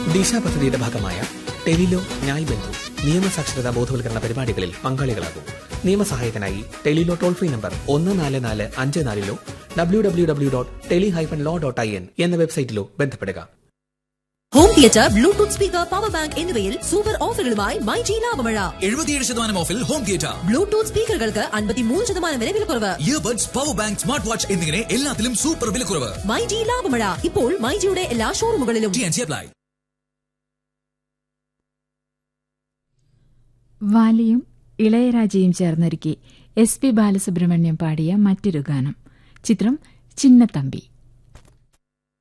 ദിശ പദ്ധതിയുടെ ഭാഗമായ ടെലിലോ ന്യായ് ബന്ധു നിയമസാക്ഷരതാ ബോധവൽക്കരണ പരിപാടികളിൽ പങ്കാളികളാകും നിയമസഹായത്തിനായി ടെലിലോ ടോൾ ഫ്രീ നമ്പർ ഒന്ന് നാല് നാല് അഞ്ച് നാലിലോ W W W dot tele hyphen law dot I N എന്ന വെബ്സൈറ്റിലോ ബന്ധപ്പെടുക home theatre bluetooth speaker power bank എന്നിവയിൽ സൂപ്പർ ഓഫറുകളുമായി മൈ ജി ലാഭമഴ എഴുപത്തിയേഴ് ശതമാനം ഓഫിൽ ഹോം തിയേറ്റർ ബ്ലൂടൂത്ത് സ്പീക്കറുകൾക്ക് അൻപത്തിമൂന്ന് ശതമാനം വരെ വിലക്കുറവ് earbuds power bank smart watch എന്നിങ്ങനെ എല്ലാത്തിലും സൂപ്പർ വിലക്കുറവ് മൈ ജി ലാഭമഴ ഇപ്പോൾ മൈ ജിയുടെ എല്ലാ ഷോറൂമുകളിലും ടി എൻ സി അപ്ലൈ വാലിയും ഇളയരാജയും ചേർന്നൊരുക്കി എസ് പി ബാലസുബ്രഹ്മണ്യം പാടിയ മറ്റൊരു ഗാനം ചിത്രം ചിന്നത്തമ്പി